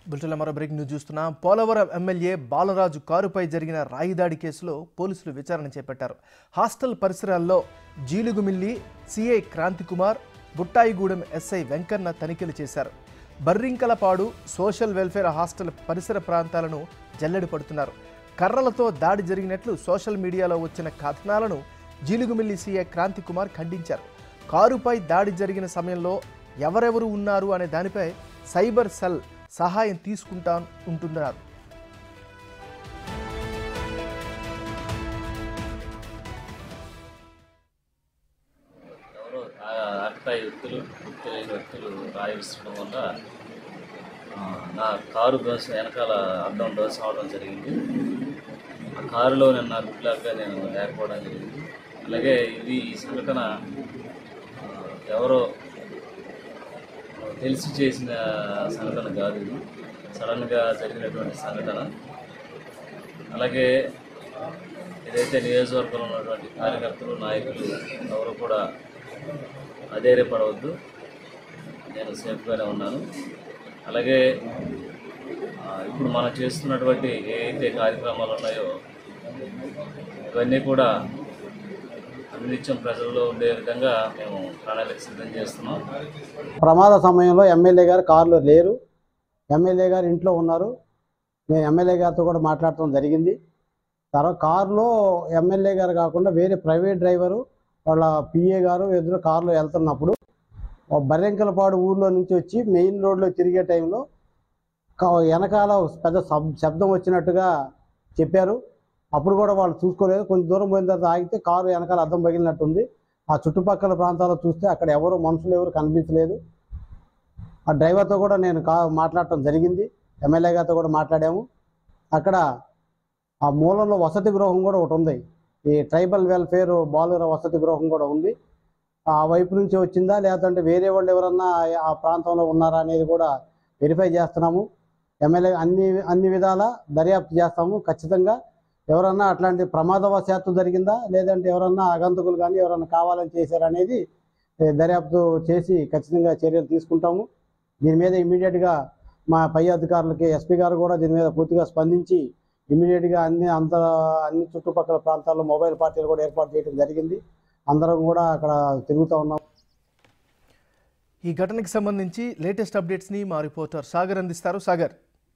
బులెటిన్లో మరో break news చూస్తున్నాం పోలవరం ఎమ్మెల్యే బాలరాజు కారుపై జరిగిన రాయి దాడి కేసులో పోలీసులు విచారణ చేపట్టారు హాస్టల్ పరిసరాల్లో జీలుగుమిల్లి సిఐ క్రాంతికుమార్ బుట్టాయిగూడెం ఎస్ఐ వెంకన్న తనిఖీలు చేశారు బర్రింకలపాడు సోషల్ వెల్ఫేర్ హాస్టల్ పరిసర ప్రాంతాలను జల్లెడ పడుతున్నారు కర్రలతో దాడి జరిగినట్లు సోషల్ మీడియాలో వచ్చిన కథనాలను జీలుగుమిల్లి సీఐ క్రాంతికుమార్ ఖండించారు కారుపై దాడి జరిగిన సమయంలో ఎవరెవరు ఉన్నారు అనే దానిపై సైబర్ సెల్ సహాయం తీసుకుంటా ఉంటున్నారు ఎవరో అక్కటాయి వ్యక్తులు తెలియని వ్యక్తులు రాయి విసరడం వల్ల ఆ, నా కారు దోశ వెనకాల అద్దం దోశ అవడం జరిగింది ఆ కారులో నిన్న గుడ్లాగా నేను లేకపోవడం జరిగింది అలాగే ఇది ఈ సంఘటన ఆ, ఎవరో తెలిసి చేసిన సంఘటన కాదు ఇది సడన్గా జరిగినటువంటి సంఘటన అలాగే ఏదైతే నియోజకవర్గంలో ఉన్నటువంటి కార్యకర్తలు నాయకులు ఎవరు కూడా అధైర్యపడవద్దు నేను సేఫ్గానే ఉన్నాను అలాగే ఆ, ఇప్పుడు మనం చేస్తున్నటువంటి ఏ అయితే కార్యక్రమాలు ఉన్నాయో ఇవన్నీ కూడా అనినిత్యం ప్రజల్లో ఉండే విధంగా మేము ప్రణాళిక సిద్ధం చేస్తున్నాం ప్రమాద సమయంలో ఎమ్మెల్యే గారు కారులో లేరు ఎమ్మెల్యే గారు ఇంట్లో ఉన్నారు నేను ఎమ్మెల్యే గారితో కూడా మాట్లాడటం జరిగింది తర్వాత కారులో ఎమ్మెల్యే గారు కాకుండా వేరే ప్రైవేట్ డ్రైవరు వాళ్ళ పిఏ గారు ఎదురు కారులో వెళ్తున్నప్పుడు ఒక బర్రెంకలపాడు ఊర్లో నుంచి వచ్చి మెయిన్ రోడ్లో తిరిగే టైంలో క- వెనకాల ఒక పెద్ద శబ్- శబ్దం వచ్చినట్టుగా చెప్పారు అప్పుడు కూడా వాళ్ళు చూసుకోలేదు కొంచెం దూరం పోయిన తర్వాత ఆగితే కారు వెనకాల అద్దం పగిలినట్టుంది ఆ చుట్టుపక్కల ప్రాంతాల్లో చూస్తే అక్కడ ఎవరు మనుషులు ఎవరు కనిపించలేదు ఆ డ్రైవర్తో కూడా నేను కా మాట్లాడటం జరిగింది ఎమ్మెల్యే గారితో కూడా మాట్లాడాము అక్కడ ఆ మూలంలో వసతి గృహం కూడా ఒకటి ఉంది ఈ ట్రైబల్ వెల్ఫేర్ బాలుర వసతి గృహం కూడా ఉంది ఆ వైపు నుంచి వచ్చిందా లేదంటే వేరే వాళ్ళు ఎవరన్నా ఆ ప్రాంతంలో ఉన్నారా అనేది కూడా వెరిఫై చేస్తున్నాము ఎమ్మెల్యే అన్ని అన్ని విధాల దర్యాప్తు చేస్తాము ఖచ్చితంగా ఎవరన్నా అట్లాంటి ప్రమాదవశాత్తు జరిగిందా లేదంటే ఎవరన్నా ఆగంతకులు కానీ ఎవరన్నా కావాలని చేశారనేది ఏ, దర్యాప్తు చేసి ఖచ్చితంగా చర్యలు తీసుకుంటాము దీని మీద ఇమీడియట్గా మా పై అధికారులకి ఎస్పీ గారు కూడా దీని మీద పూర్తిగా స్పందించి ఇమీడియట్గా అన్ని అంత అన్ని చుట్టుపక్కల ప్రాంతాల్లో మొబైల్ పార్టీలు కూడా ఏర్పాటు చేయడం జరిగింది అందరం కూడా అక్కడ తిరుగుతూ ఉన్నాం ఈ ఘటనకి సంబంధించి లేటెస్ట్ అప్డేట్స్ని మా రిపోర్టర్ సాగర్ అందిస్తారు సాగర్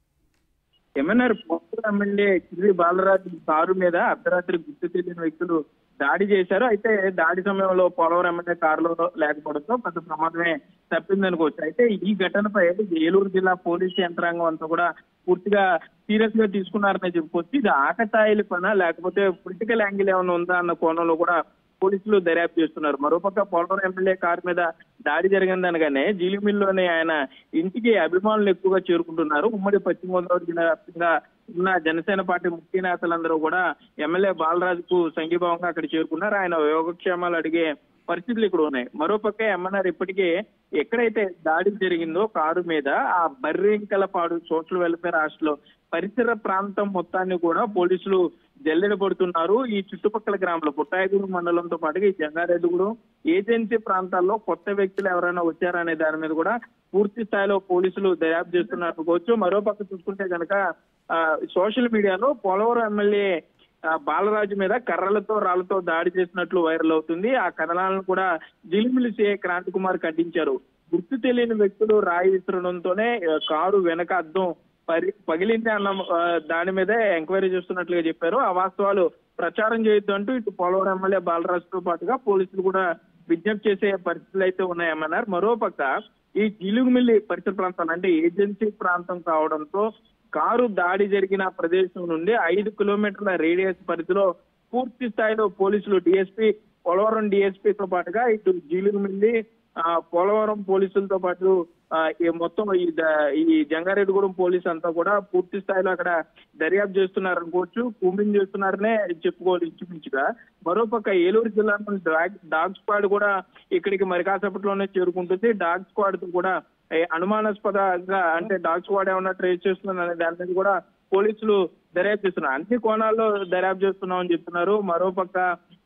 ఎమ్మెల్యేర్ poster MLA Kirri Balaraju car మీద అర్ధరాత్రి గుర్తు తెలియని వ్యక్తులు దాడి చేశారు అయితే దాడి సమయంలో పోలవరం ఎమ్మెల్యే కారులో లేకపోవడంతో పెద్ద ప్రమాదమే తప్పిందనుకోవచ్చు అయితే ఈ ఘటనపై ఏలూరు జిల్లా పోలీసు యంత్రాంగం అంతా కూడా పూర్తిగా సీరియస్ గా తీసుకున్నారని చెప్పుకోవచ్చు ఇది ఆకతాయిల పన లేకపోతే పొలిటికల్ యాంగిల్ ఏమైనా ఉందా అన్న కోణంలో కూడా పోలీసులు దర్యాప్తు చేస్తున్నారు మరోపక్క పోలవరం ఎమ్మెల్యే కారు మీద దాడి జరిగిందనగానే జీలిమిల్లోని ఆయన ఇంటికి అభిమానులు ఎక్కువగా చేరుకుంటున్నారు ఉమ్మడి పశ్చిమ గోదావరి జిల్లా వ్యాప్తంగా ఉన్న జనసేన పార్టీ ముఖ్య నేతలందరూ కూడా ఎమ్మెల్యే బాలరాజుకు సంఘీభావంగా అక్కడ చేరుకున్నారు ఆయన యోగక్షేమాలు అడిగే పరిస్థితులు ఇక్కడ ఉన్నాయి మరోపక్క ఎంఎన్ఆర్ ఇప్పటికే ఎక్కడైతే దాడి జరిగిందో కారు మీద ఆ బర్రెంకలపాడు సోషల్ వెల్ఫేర్ హాస్టల్ పరిసర ప్రాంతం మొత్తాన్ని కూడా పోలీసులు జల్లెడ పడుతున్నారు ఈ చుట్టుపక్కల గ్రామాలు పుట్టాయగూరు మండలంతో పాటుగా ఈ జంగారెడ్డిగూడెం ఏజెన్సీ ప్రాంతాల్లో కొత్త వ్యక్తులు ఎవరైనా వచ్చారనే దాని మీద కూడా పూర్తి స్థాయిలో పోలీసులు దర్యాప్తు చేస్తున్నారు అనుకోవచ్చు మరోపక్క చూసుకుంటే కనుక ఆ, సోషల్ మీడియాలో పోలవరం ఎమ్మెల్యే ఆ, బాలరాజు మీద కర్రలతో రాళ్లతో దాడి చేసినట్లు వైరల్ అవుతుంది ఆ కథనాలను కూడా జిలిమిలి సిఐ క్రాంతి కుమార్ ఖండించారు గుర్తు తెలియని వ్యక్తులు రాయి విసరడంతోనే ఆ, కారు వెనక అద్దం పరి పగిలింది అన్న ఆ, దాని మీదే ఎంక్వైరీ చేస్తున్నట్లుగా చెప్పారు ఆ వాస్తవాలు ప్రచారం చేయొద్దు అంటూ ఇటు పోలవరం ఎమ్మెల్యే బాలరాజుతో పాటుగా పోలీసులు కూడా విజ్ఞప్తి చేసే పరిస్థితులు అయితే ఉన్నాయన్నారు మరోపక్క ఈ జిలుగుమిల్లి పరిసర ప్రాంతాలు అంటే ఏజెన్సీ ప్రాంతం కావడంతో కారు దాడి జరిగిన ప్రదేశం నుండి ఐదు కిలోమీటర్ల రేడియస్ పరిధిలో పూర్తి స్థాయిలో పోలీసులు డిఎస్పీ పోలవరం డిఎస్పీతో పాటుగా ఇటు జీలుగుమిల్లి ఆ పోలవరం పోలీసులతో పాటు ఆ, ఈ మొత్తం ఈ ద- ఈ జంగారెడ్డిగూడెం పోలీస్ అంతా కూడా పూర్తి స్థాయిలో అక్కడ దర్యాప్తు చేస్తున్నారు అనుకోవచ్చు కూంబింగ్ చేస్తున్నారనే చెప్పుకోవాలి ఇంచుమించుగా మరోపక్క ఏలూరు జిల్లా నుండి డాగ్ డాగ్ స్క్వాడ్ కూడా ఇక్కడికి మరి కాసేపట్లోనే చేరుకుంటుంది డాగ్ స్క్వాడ్ తో కూడా ఏ, అనుమానాస్పదంగా అంటే డాగ్ స్క్వాడ్ ఏమన్నా ట్రేస్ చేస్తుందనే దాని మీద కూడా పోలీసులు దర్యాప్తు చేస్తున్నారు అన్ని కోణాల్లో దర్యాప్తు చేస్తున్నామని చెప్తున్నారు మరోపక్క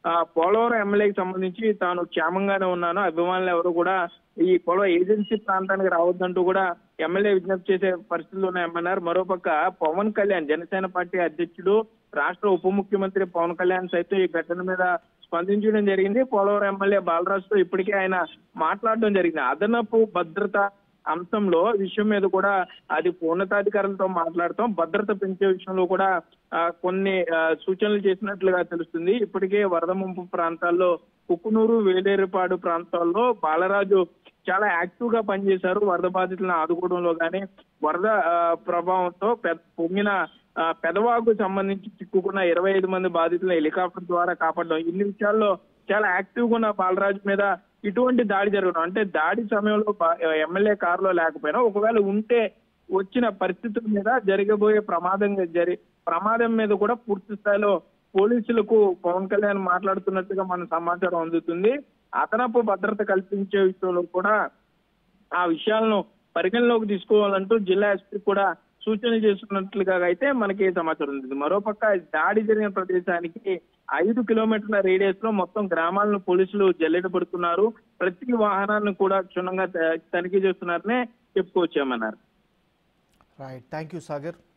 ఆ, పోలవరం ఎమ్మెల్యేకి సంబంధించి తాను క్షేమంగానే ఉన్నాను అభిమానులు ఎవరు కూడా ఈ పోలవరం ఏజెన్సీ ప్రాంతానికి రావద్దంటూ కూడా ఎమ్మెల్యే విజ్ఞప్తి చేసే పరిస్థితులు ఉన్నాయన్నారు మరోపక్క పవన్ కళ్యాణ్ జనసేన పార్టీ అధ్యక్షుడు రాష్ట్ర ఉప ముఖ్యమంత్రి పవన్ కళ్యాణ్ సైతం ఈ ఘటన మీద స్పందించడం జరిగింది పోలవరం ఎమ్మెల్యే బాలరాజుతో ఇప్పటికే ఆయన మాట్లాడడం జరిగింది అదనపు భద్రత అంశంలో విషయం మీద కూడా అది ఉన్నతాధికారులతో మాట్లాడతాం భద్రత పెంచే విషయంలో కూడా ఆ, కొన్ని ఆ, సూచనలు చేసినట్లుగా తెలుస్తుంది ఇప్పటికే వరద ముంపు ప్రాంతాల్లో కుక్కునూరు వేలేరుపాడు ప్రాంతాల్లో బాలరాజు చాలా యాక్టివ్ గా పనిచేశారు వరద బాధితులను ఆదుకోవడంలో కానీ వరద ఆ, ప్రభావంతో పెద్ద పొంగిన ఆ, పెదవాకు సంబంధించి చిక్కుకున్న ఇరవై ఐదు మంది బాధితులను హెలికాప్టర్ ద్వారా కాపాడడం ఇన్ని విషయాల్లో చాలా యాక్టివ్ గా ఉన్న బాలరాజు మీద ఇటువంటి దాడి జరగడం అంటే దాడి సమయంలో బా- ఎమ్మెల్యే కారులో లేకపోయినా ఒకవేళ ఉంటే వచ్చిన పరిస్థితుల మీద జరగబోయే ప్రమాదం జరి ప్రమాదం మీద కూడా పూర్తి స్థాయిలో పోలీసులకు పవన్ కళ్యాణ్ మాట్లాడుతున్నట్టుగా మన సమాచారం అందుతుంది అదనపు భద్రత కల్పించే విషయంలో కూడా ఆ విషయాలను పరిగణలోకి తీసుకోవాలంటూ జిల్లా ఎస్పీ కూడా సూచనలు చేస్తున్నట్లుగా అయితే మనకి సమాచారం ఉంది మరోపక్క దాడి జరిగిన ప్రదేశానికి ఐదు కిలోమీటర్ల రేడియస్ లో మొత్తం గ్రామాలను పోలీసులు జల్లెడ పడుతున్నారు ప్రతి వాహనాన్ని కూడా క్షుణ్ణంగా త- తనిఖీ చేస్తున్నారనే చెప్పుకోవచ్చామన్నారు రైట్ థ్యాంక్ యూ సాగర్